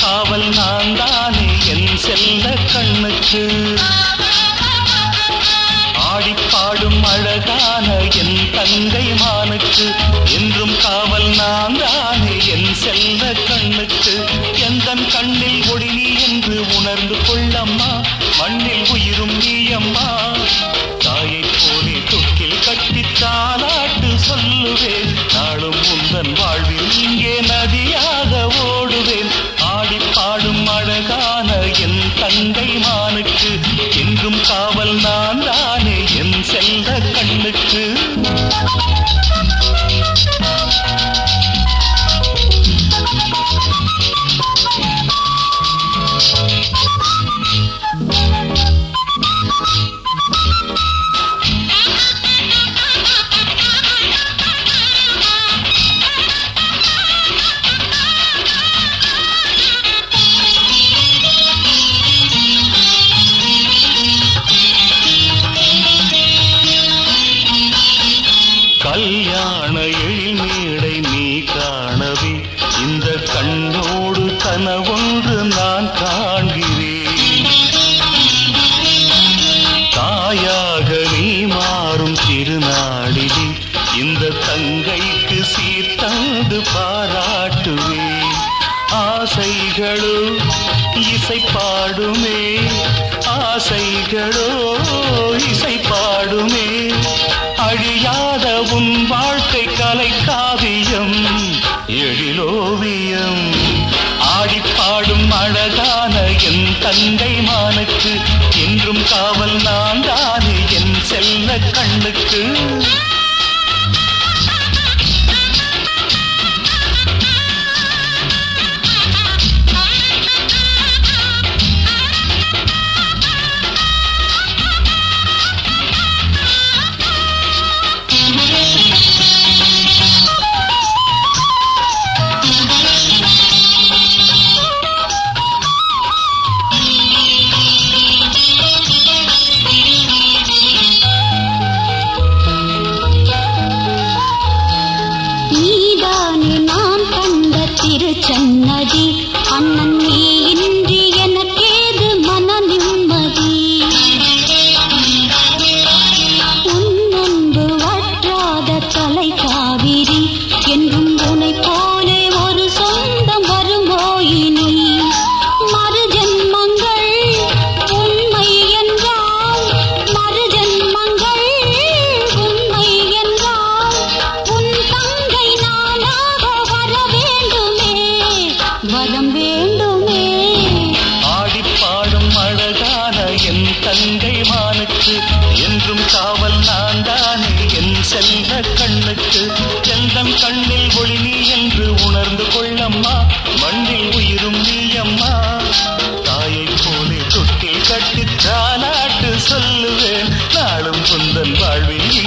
காவல் நான் தானே என் செல்ல கண்ணுக்கு ஆடிப்பாடும் அழகான என் தங்கை மானுக்கு என்றும் காவல் நான் தானே என் செல்ல கண்ணுக்கு எந்தன் கண்ணில் ஒளி நீ என்று உணர்ந்து கொள்ளம்மா மண்ணில் உயிரும் நீயம்மா தாயைப் போலே தொட்டில் கட்டி தாலாட்டு சொல்லுவேன் நாளும் உந்தன் வாழ்வில் இங்கே நதியாக ஓடுவேன் ஆடிப் பாடும் அழகான என் தங்கை மானுக்கு என்றும் காவல் நான் தானே என் செல்ல கண்ணுக்கு கல்யாண எழில்மேடை நீ காணவே இந்த கண்ணோடு கனவொன்று நான் காண்கிறேன் தாயாக நீ மாறும் திருநாளிலே இந்த தங்கைக்கு சீர்தந்து பாராட்டுவேன் ஆசைகளோ இசை பாடுமே ஆசைகளோ இசை பாடுமே அழியாத உன் வாழ்க்கை கலை காவியம் எழிலோவியம் ஆடிப்பாடும் அழகான என் தங்கை மானுக்கு என்றும் காவல் நான் தானே என் செல்ல கண்ணுக்கு நீதானே நான் கண்ட திருச்சன்னதி அண்ணன் நீ இன்றி எனக்கேது மன நிம்மதி உன்னன்பு வற்றாத கலை காவிரி என்றும் உனை போலே ஒரு சொந்தம் வருமோ இனி மறு ஜென்மங்கள் உண்மை என்றால் மறு ஜென்மங்கள் உண்மை என்றால் உன் தங்கை நானாக வர வேண்டுமே வரம் வேண்டுமே ஆடிப்பாடும் அழகான என் தங்கை மானுக்கு என்றும் காவல் நான் தானே என் செல்ல கண்ணுக்கு எந்தன் கண்ணில் ஒளி நீ என்று உணர்ந்து கொள்ளம்மா மண்ணில் உயிரும் நீயம்மா தாயைப் போலே தொட்டில் கட்டி தாலாட்டு சொல்லுவேன் நாளும் குந்தன் வாழ்வில்